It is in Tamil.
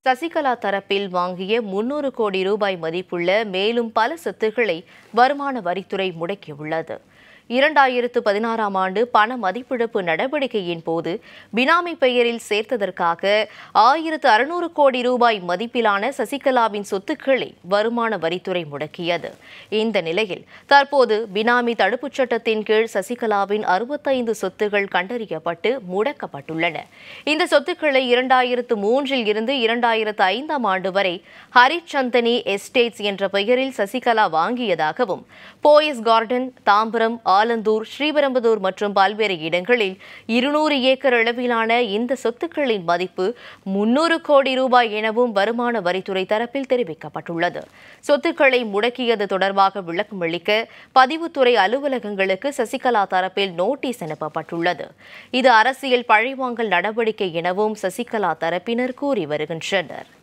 சசிகலா தரப்பில் வாங்கிய முன்னூறு கோடி ரூபாய் மதிப்புள்ள மேலும் பல சொத்துக்களை வருமான வரித்துறை முடக்கியுள்ளது இரண்டாயிரத்து பதினாறாம் ஆண்டு பண மதிப்பிழப்பு நடவடிக்கையின் போது பினாமி பெயரில் சேர்த்ததற்காக ஆயிரத்து அறுநூறு கோடி ரூபாய் மதிப்பிலான சசிகலாவின் சொத்துக்களை வருமான வரித்துறை முடக்கியது இந்த நிலையில் தற்போது பினாமி தடுப்புச் சட்டத்தின் கீழ் சசிகலாவின் அறுபத்தைந்து சொத்துகள் கண்டறியப்பட்டு முடக்கப்பட்டுள்ளன இந்த சொத்துக்களை இரண்டாயிரத்து மூன்றில் இருந்து இரண்டாயிரத்து ஐந்தாம் ஆண்டு வரை ஹரிச்சந்தனி எஸ்டேட்ஸ் என்ற பெயரில் சசிகலா வாங்கியதாகவும் போயஸ் கார்டன் தாம்பரம் ஆலந்தூர் ஸ்ரீபெரும்புதூர் மற்றும் பல்வேறு இடங்களில் இருநூறு ஏக்கர் அளவிலான இந்த சொத்துக்களின் மதிப்பு முன்னூறு கோடி ரூபாய் எனவும் வருமான வரித்துறை தரப்பில் தெரிவிக்கப்பட்டுள்ளது சொத்துக்களை முடக்கியது தொடர்பாக விளக்கம் அளிக்க பதிவுத்துறை அலுவலகங்களுக்கு சசிகலா தரப்பில் நோட்டீஸ் அனுப்பப்பட்டுள்ளது இது அரசியல் பழிவாங்கல் நடவடிக்கை எனவும் சசிகலா தரப்பினர் கூறி வருகின்றனர்